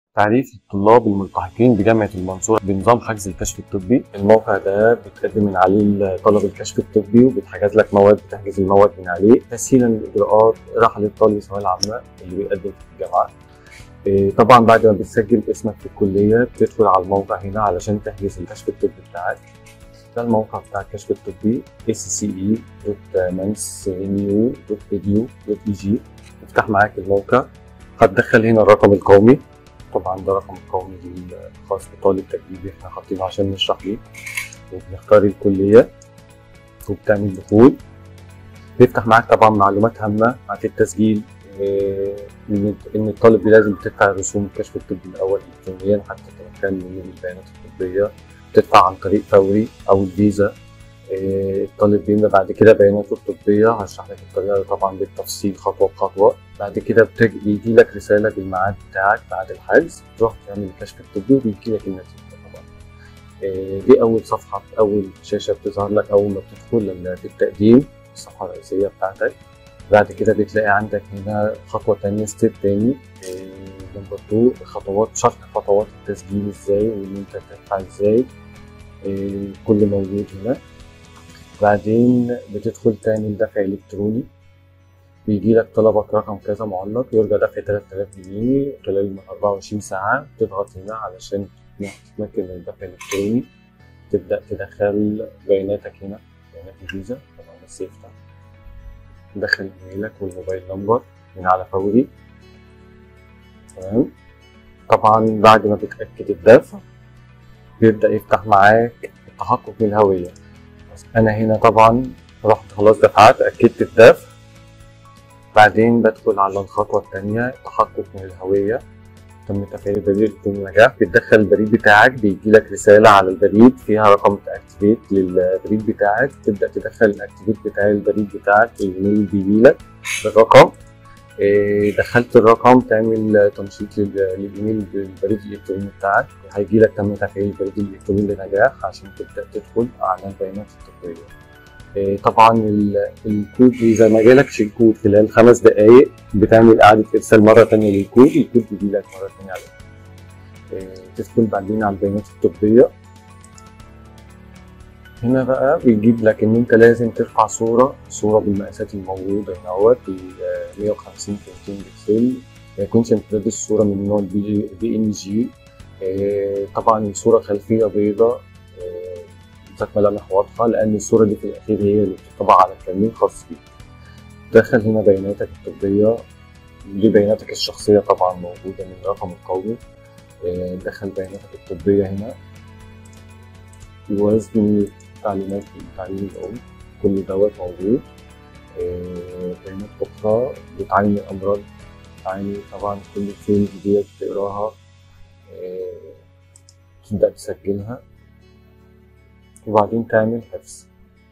تعريف الطلاب الملتحقين بجامعة المنصورة بنظام حجز الكشف الطبي الموقع ده بتقدم من عليه طلب الكشف الطبي وبتحجز لك مواد بتحجز المواد من عليه تسهيلا للإجراءات راحة للطالب الثانوية العامة اللي بيقدم في الجامعة إيه، طبعا بعد ما بتسجل اسمك في الكلية بتدخل على الموقع هنا علشان تحجز الكشف الطبي بتاعك ده الموقع بتاع الكشف الطبي sce.mansrenew.edu.eg يفتح معاك الموقع هتدخل هنا الرقم القومي طبعا ده رقم القومي الخاص بطالب تجريبي احنا حاطينه عشان نشرح ليه وبنختار الكلية وبتعمل دخول بيفتح معاك طبعا معلومات هامة عن التسجيل إيه، ان إن الطالب لازم تدفع رسوم الكشف الطبي الاول الكترونيا حتى تتمكن من البيانات الطبية تدفع عن طريق فوري او الفيزا إيه، الطالب بيملى بعد كده بياناته الطبية هشرح لك الطريقة طبعا بالتفصيل خطوة بخطوة بعد كده بتج... بيجي لك رسالة بالميعاد بتاعك بعد الحجز تروح تعمل الكشف الطبي وبيجي لك النتيجة طبعا إيه، دي أول صفحة أول شاشة بتظهر لك أول ما بتدخل بالتقديم الصفحة الرئيسية بتاعتك بعد كده بتلاقي عندك هنا خطوة تانية ستيب تاني نمبر 2 خطوات شرح خطوات التسجيل ازاي وان انت تدفع ازاي إيه، كل موجود هنا بعدين بتدخل تعمل دفع الكتروني بيجي لك طلبك رقم كذا معلق يرجى دفع 3000 جنيه خلال 24 ساعة تضغط هنا علشان تتمكن من الدفع الإلكتروني تبدأ تدخل بياناتك هنا بيانات الفيزا طبعا بس يفتح تدخل ايميلك والموبايل نمبر من على فوري تمام طبعا بعد ما بتأكد الدفع بيبدأ يفتح معاك التحقق من الهوية أنا هنا طبعا رحت خلاص دفعت أكدت الدفع بعدين بدخل على الخطوة التانية التحقق من الهوية تم تفعيل البريد بدون نجاح بتدخل البريد بتاعك بيجي لك رسالة على البريد فيها رقم تأكتيفيت للبريد بتاعك تبدأ تدخل الأكتيفيت بتاع البريد بتاعك الإيميل بيجي لك بالرقم إيه، دخلت الرقم تعمل تنشيط لل- للإيميل بالبريد الإلكتروني بتاعك هيجي لك تم تفعيل البريد الإلكتروني بنجاح عشان تبدأ تدخل على البيانات الطبية إيه، طبعا ال- الكود اذا ما جالكش الكود خلال خمس دقائق بتعمل اعاده ارسال مره ثانيه للكود الكود بيجي لك مره ثانيه على إيه، تدخل بعدين على البيانات الطبيه هنا بقى بيجيب لك ان انت لازم ترفع صوره صوره بالمقاسات الموجوده هنا اهوت ب 150 في 200 بكسل ما يكونش امتداد الصوره من نوع البي ان جي طبعا الصوره خلفيه بيضاء إيه، ذات ملامح واضحة لأن الصورة دي في الأخير هي اللي بتطبع على الكمين خاص بيك. دخل هنا بياناتك الطبية دي بياناتك الشخصية طبعا موجودة من الرقم القومي آه، دخل بياناتك الطبية هنا وزن تعليمات تعليم الأم كل دوت موجود آه، بيانات أخرى بتعين الأمراض بتعين طبعا كل فيلد ديت تقراها آه، تبدأ تسجلها وبعدين تعمل حفظ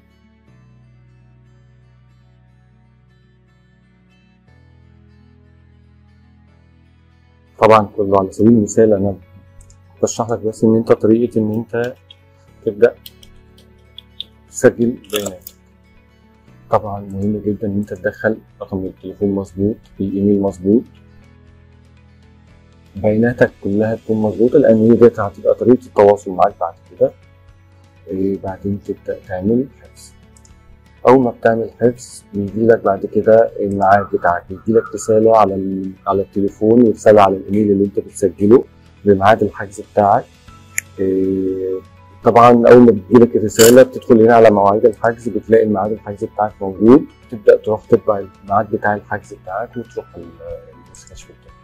طبعا كله على سبيل المثال انا بشرح لك بس ان انت طريقة ان انت تبدأ تسجل بياناتك طبعا مهم جدا ان انت تدخل رقم التليفون مظبوط الايميل مظبوط بياناتك كلها تكون مظبوطة لان هي ديت هتبقى طريقة التواصل معاك بعد كده إيه، بعدين تبدأ تعمل حفظ أول ما بتعمل حفظ بيجي لك بعد كده الميعاد بتاعك بيجي لك رسالة على ال- على التليفون ورسالة على الإيميل اللي أنت بتسجله بميعاد الحجز بتاعك إيه، طبعا أول ما بتجي لك الرسالة بتدخل هنا على مواعيد الحجز بتلاقي الميعاد الحجز بتاعك موجود تبدأ تروح تتبع الميعاد بتاع الحجز بتاعك وتروح ال- الكشف الطبي